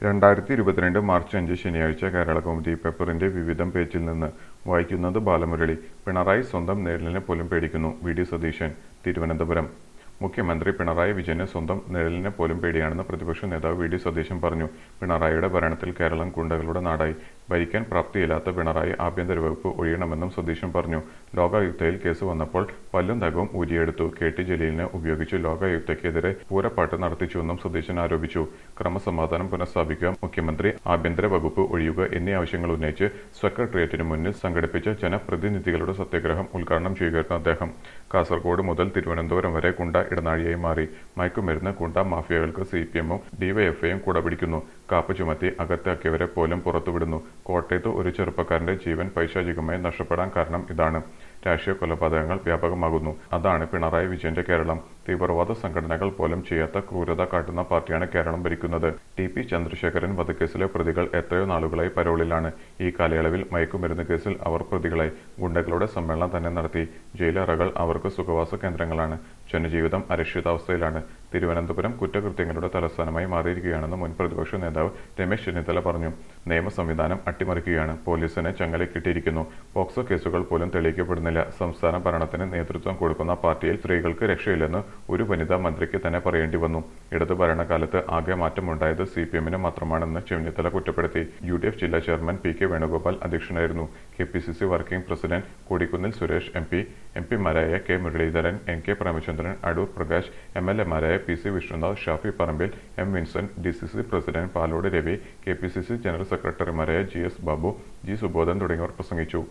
രണ്ടായിരത്തി ഇരുപത്തിരണ്ട് മാർച്ച് അഞ്ച് ശനിയാഴ്ച കേരള കൗമുദി പേപ്പറിന്റെ വിവിധം പേജിൽ നിന്ന് വായിക്കുന്നത് ബാലമുരളി പിണറായി സ്വന്തം നിഴലിനെ പോലും പേടിക്കുന്നു വി ഡി സതീശൻ തിരുവനന്തപുരം മുഖ്യമന്ത്രി പിണറായി വിജയന് സ്വന്തം നിഴലിനെ പോലും പേടിയാണെന്ന് പ്രതിപക്ഷ നേതാവ് വി ഡി സതീശൻ പറഞ്ഞു പിണറായിയുടെ ഭരണത്തിൽ കേരളം ഗുണ്ടകളുടെ നാടായി ഭരിക്കാൻ പ്രാപ്തിയില്ലാത്ത പിണറായി ആഭ്യന്തര വകുപ്പ് ഒഴിയണമെന്നും സതീശൻ പറഞ്ഞു ലോകായുക്തയിൽ കേസ് വന്നപ്പോൾ പല്ലും നഖവും ഊരിയെടുത്തു കെ ടി ജലീലിനെ ഉപയോഗിച്ച് ലോകായുക്തയ്ക്കെതിരെ പൂരപ്പാട്ട് നടത്തിച്ചുവെന്നും സതീശൻ ആരോപിച്ചു ക്രമസമാധാനം പുനഃസ്ഥാപിക്കുക മുഖ്യമന്ത്രി ആഭ്യന്തര വകുപ്പ് ഒഴിയുക എന്നീ ആവശ്യങ്ങൾ ഉന്നയിച്ച് സെക്രട്ടേറിയറ്റിന് മുന്നിൽ സംഘടിപ്പിച്ച ജനപ്രതിനിധികളുടെ സത്യാഗ്രഹം ഉദ്ഘാടനം ചെയ്യുകയായിരുന്നു അദ്ദേഹം കാസർഗോഡ് മുതൽ തിരുവനന്തപുരം വരെ കുണ്ട ഇടനാഴിയായി മാറി മയക്കുമരുന്ന് കുണ്ട മാഫിയകൾക്ക് സി പി എമ്മും ഡിവൈഎഫ്ഐയും കുടപിടിക്കുന്നു കാപ്പ് ചുമത്തി അകത്താക്കിയവരെ പോലും പുറത്തുവിടുന്നു കോട്ടയത്ത് ഒരു ചെറുപ്പക്കാരന്റെ ജീവൻ പൈശാചികമായി നഷ്ടപ്പെടാൻ കാരണം ഇതാണ് രാഷ്ട്രീയ കൊലപാതകങ്ങൾ വ്യാപകമാകുന്നു അതാണ് പിണറായി വിജയന്റെ കേരളം തീവ്രവാദ സംഘടനകൾ പോലും ചെയ്യാത്ത ക്രൂരത കാട്ടുന്ന പാർട്ടിയാണ് കേരളം ഭരിക്കുന്നത് ടി പി ചന്ദ്രശേഖരൻ വധക്കേസിലെ പ്രതികൾ എത്രയോ നാളുകളായി പരോളിലാണ് ഈ കാലയളവിൽ മയക്കുമരുന്ന് കേസിൽ അവർ പ്രതികളായി ഗുണ്ടകളുടെ സമ്മേളനം തന്നെ നടത്തി ജയിലറകൾ അവർക്ക് സുഖവാസ കേന്ദ്രങ്ങളാണ് ജനജീവിതം അരക്ഷിതാവസ്ഥയിലാണ് തിരുവനന്തപുരം കുറ്റകൃത്യങ്ങളുടെ തലസ്ഥാനമായി മാറിയിരിക്കുകയാണെന്ന് മുൻ പ്രതിപക്ഷ നേതാവ് രമേശ് ചെന്നിത്തല പറഞ്ഞു നിയമ സംവിധാനം അട്ടിമറിക്കുകയാണ് പോലീസിനെ ചങ്ങലക്കിട്ടിരിക്കുന്നു പോക്സോ കേസുകൾ പോലും തെളിയിക്കപ്പെടുന്നില്ല സംസ്ഥാന ഭരണത്തിന് നേതൃത്വം കൊടുക്കുന്ന പാർട്ടിയിൽ സ്ത്രീകൾക്ക് രക്ഷയില്ലെന്ന് ഒരു വനിതാ മന്ത്രിക്ക് തന്നെ പറയേണ്ടി വന്നു ഇടതു ഭരണകാലത്ത് ആകെ മാറ്റമുണ്ടായത് സി പി എമ്മിന് മാത്രമാണെന്ന് ചെന്നിത്തല കുറ്റപ്പെടുത്തി യു ഡി എഫ് ജില്ലാ ചെയർമാൻ പി കെ വേണുഗോപാൽ അധ്യക്ഷനായിരുന്നു K P C C working president Kodikunnil Suresh M P M പിമാരായ K Muraleedharan N K Premachandran Adoor Prakash M L എമാരായ P C Vishnunath Shafi Parambil M Vincent D C C president Palode Ravi K P C C general സെക്രട്ടറിമാരായ G S Babu G Subodhan തുടങ്ങിയവർ പ്രസംഗിച്ചു